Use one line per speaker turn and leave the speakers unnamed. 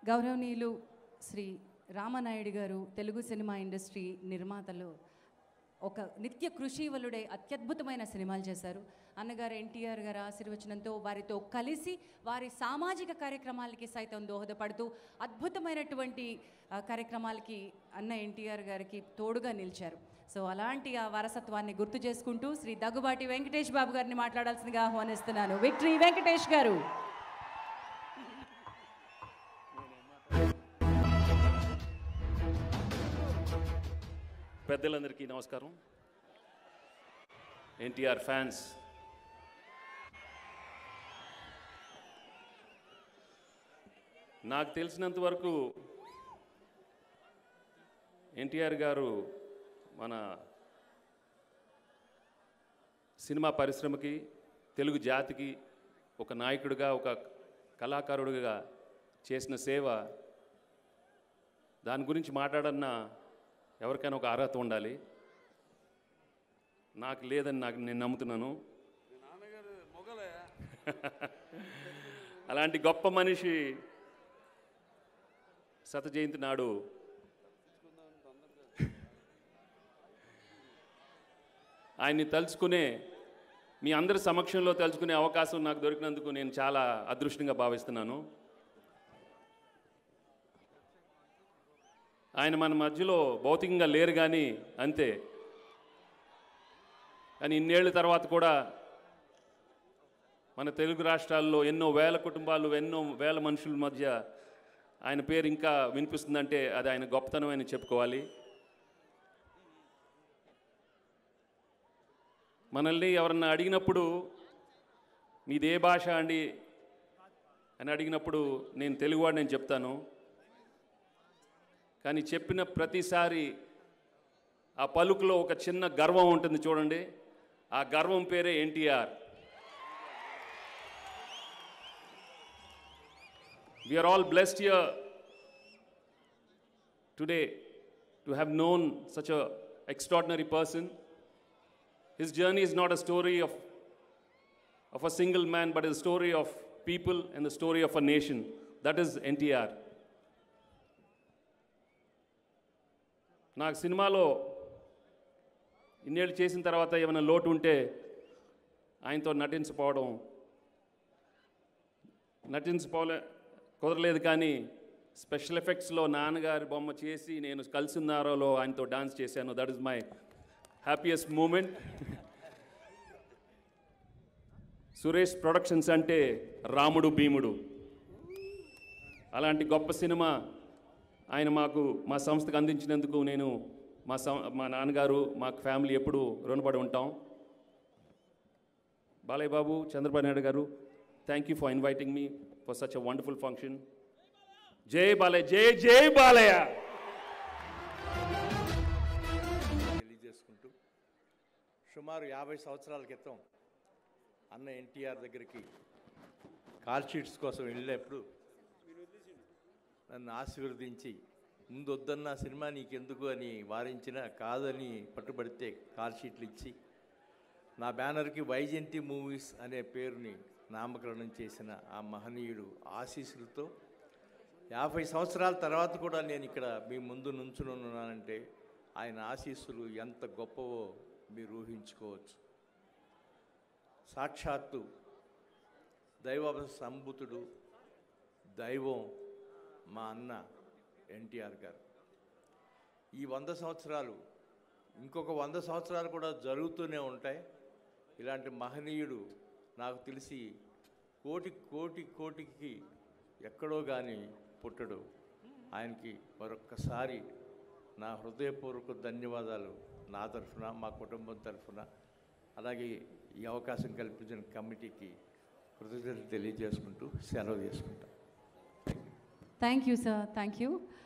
గౌరవనీయులు శ్రీ రామనాయుడు గారు Telugu cinema industry నిర్మాతలు ఒక నిత్య కృషివలుడై అత్యద్భుతమైన సినిమాలు చేశారు అన్నగారు ఎన్టీఆర్ గారు ఆశీర్వచనంతో వారితో కలిసి వారి సామాజిక కార్యక్రమాలకి సైతం దోహదపడుతూ అద్భుతమైనటువంటి ఆ, కార్యక్రమాలకి అన్న ఎన్టీఆర్ గారికి తోడుగా నిలిచారు సో అలాంటి ఆ వారసత్వాన్ని గుర్తు చేసుకుంటూ శ్రీ దగ్గుబాటి వెంకటేష్ బాబు గారిని మాట్లాడాల్సిందిగా ఆహ్వానిస్తున్నాను విక్టరీ వెంకటేష్ గారు
పెద్దలందరికీ నమస్కారం ఎన్టీఆర్ ఫ్యాన్స్ నాకు తెలిసినంత వరకు ఎన్టీఆర్ గారు మన సినిమా పరిశ్రమకి తెలుగు జాతికి ఒక నాయకుడిగా ఒక కళాకారుడిగా చేసిన సేవ దాని గురించి మాట్లాడన్న ఎవరికైనా ఒక అర్హత ఉండాలి నాకు లేదని నాకు నేను నమ్ముతున్నాను అలాంటి గొప్ప మనిషి శత జయంతి నాడు ఆయన్ని తలుచుకునే మీ అందరి సమక్షంలో తలుచుకునే అవకాశం నాకు దొరికినందుకు నేను చాలా అదృష్టంగా భావిస్తున్నాను ఆయన మన మధ్యలో భౌతికంగా లేరు కానీ అంతే కానీ ఇన్నేళ్ళ తర్వాత కూడా మన తెలుగు రాష్ట్రాల్లో ఎన్నో వేల కుటుంబాలు ఎన్నో వేల మనుషుల మధ్య ఆయన పేరు ఇంకా వినిపిస్తుందంటే అది ఆయన గొప్పతనం అని చెప్పుకోవాలి మనల్ని ఎవరన్నా అడిగినప్పుడు మీది ఏ భాష అండి అని అడిగినప్పుడు నేను తెలుగువాడు నేను చెప్తాను కానీ చెప్పిన ప్రతిసారి ఆ పలుకులో ఒక చిన్న గర్వం ఉంటుంది చూడండి ఆ గర్వం పేరే NTR we're all blessed here today to have known such a extraordinary person his journey is not a story of of a single man, but a story of people and the story of a nation. That is NTR. నాకు సినిమాలో ఇన్నేళ్ళు చేసిన తర్వాత ఏమైనా లోటు ఉంటే ఆయనతో నటించకపోవడం నటించపోలే కుదరలేదు కానీ స్పెషల్ ఎఫెక్ట్స్లో నాన్నగారి బొమ్మ చేసి నేను కలిసి ఉన్నారోలో ఆయనతో డాన్స్ చేశాను that is my happiest moment Suresh productions అంటే రాముడు భీముడు అలాంటి గొప్ప సినిమా ఆయన మాకు మా సంస్థకు అందించినందుకు నేను మా సం మా నాన్నగారు మా ఫ్యామిలీ ఎప్పుడు రుణపడి ఉంటాం బాలయ్య బాబు చంద్రబాబు నాయుడు గారు thank you for inviting me for such a wonderful function జై బాలయ్య జై జై బాలయ్య
తెలియజేసుకుంటూ సుమారు యాభై సంవత్సరాల క్రితం అన్న ఎన్టీఆర్ దగ్గరికి కాల్ షీట్స్ కోసం వెళ్ళినప్పుడు నన్ను ఆశీర్వదించి ముందు వద్దన్న సినిమా నీకెందుకు అని వారించిన కాదని పట్టుబడితే కాల్ షీట్లు ఇచ్చి నా బ్యానర్కి వైజయంతి మూవీస్ అనే పేరుని నామకరణం చేసిన ఆ మహనీయుడు ఆశీస్సులతో యాభై సంవత్సరాల తర్వాత కూడా నేను ఇక్కడ మీ ముందు నుంచుని ఉన్నానంటే ఆయన ఆశీస్సులు ఎంత గొప్పవో మీరు ఊహించుకోవచ్చు సాక్షాత్తు దైవ సంభూతుడు దైవం మా అన్న ఎన్టీఆర్ గారు ఈ వంద సంవత్సరాలు ఇంకొక వంద సంవత్సరాలు కూడా జరుగుతూనే ఉంటాయి ఇలాంటి మహనీయుడు నాకు తెలిసి కోటి కోటి కోటికి ఎక్కడో కానీ పుట్టడు ఆయనకి మరొక్కసారి నా హృదయపూర్వక ధన్యవాదాలు నా తరఫున మా కుటుంబం తరఫున అలాగే ఈ అవకాశం కల్పించిన కమిటీకి కృతజ్ఞతలు తెలియజేసుకుంటూ సెలవు చేసుకుంటాం
thank you sir thank you